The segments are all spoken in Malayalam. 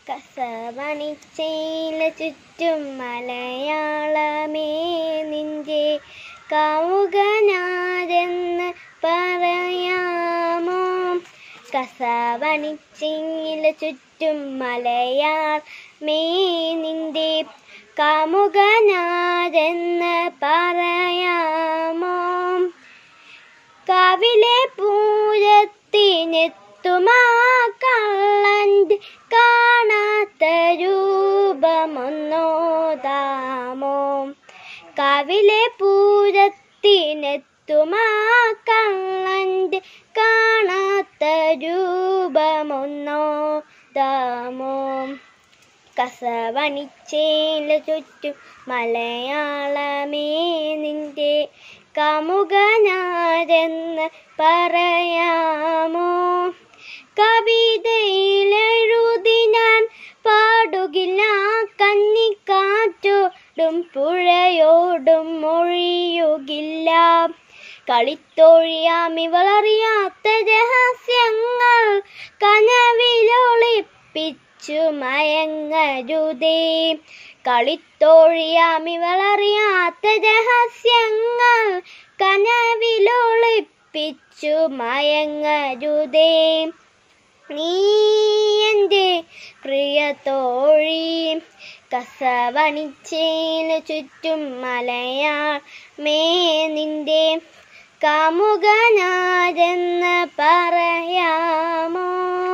കസവണിച്ചയില ചുറ്റും മലയാളമേ നിന്റെ കാമുകനാരെന്ന് പറയാമോ കസവണിച്ചയില ചുറ്റും മലയാളമേ നിന്റെ കാമുകനാരെന്ന് പറയാമോ കാവിലെ പൂരത്തിനെത്തുമാ കള്ളൻ്റെ കാണാത്ത രൂപമൊന്നോതാമോ കാവിലെ പൂരത്തിനെത്തുമാ കള്ളൻ്റെ കാണാത്ത രൂപമൊന്നോതാമോ കസവണിച്ചേല ചുറ്റും മലയാളമേ നിന്റെ കാമുകനാരെന്ന് പറയാമോ കവിതയിലെഴുതി ഞാൻ പാടുകില്ല കന്നിക്കാറ്റോടും പുഴയോടും മൊഴിയുകില്ല കളിത്തോഴിയാമിവളറിയാത്ത രഹസ്യങ്ങൾ കനവിലൊളിപ്പിച്ചു മയങ്ങരുതേ കളിത്തോഴിയാമിവളറിയാത്ത രഹസ്യങ്ങൾ കനവിലൊളിപ്പിച്ചു മയങ്ങരുതേ നീ എൻ്റെ പ്രിയ തോഴി കസവണിച്ചേല ചുറ്റും മലയാളമേ നിന്റെ കാമുകനാരെന്ന് പറയാമോ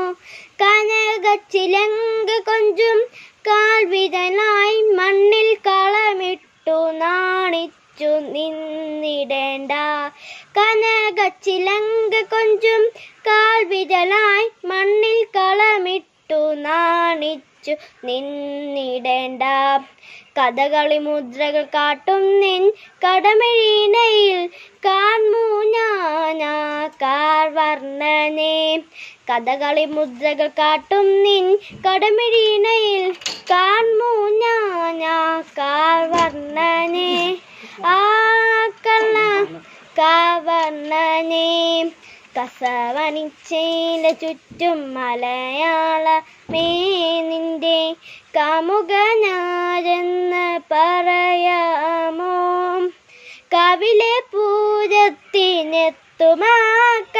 കനകച്ചിലങ്ക കൊഞ്ചും കാൽവിരലായി മണ്ണിൽ കളമിട്ടു നാണിച്ചു നിന്നിടേണ്ട കനകച്ചിലങ്ക കൊഞ്ചും കാൽവിരലായി മണ്ണിൽ കളമിട്ടു നാണിച്ചു നിന്നിടേണ്ട കഥകളി മുദ്രകൾ കാട്ടും നിൻ കടമിഴീനയിൽ കാൺമൂ ഞാനാക്കാർ വർണ്ണനെ കഥകളി മുദ്രകൾ കാട്ടും നിൻ കടമിഴീനയിൽ കാൺമൂ ഞാനാക്കാർ വർണ്ണനെ ആ കള്ള കാവർണ്ണനെ കസവണിച്ചേല ചുറ്റും മലയാളമേ നിന്റെ കാമുകനാരെന്ന് പറയാമോ കവിലെ പൂരത്തിനെത്തുമാ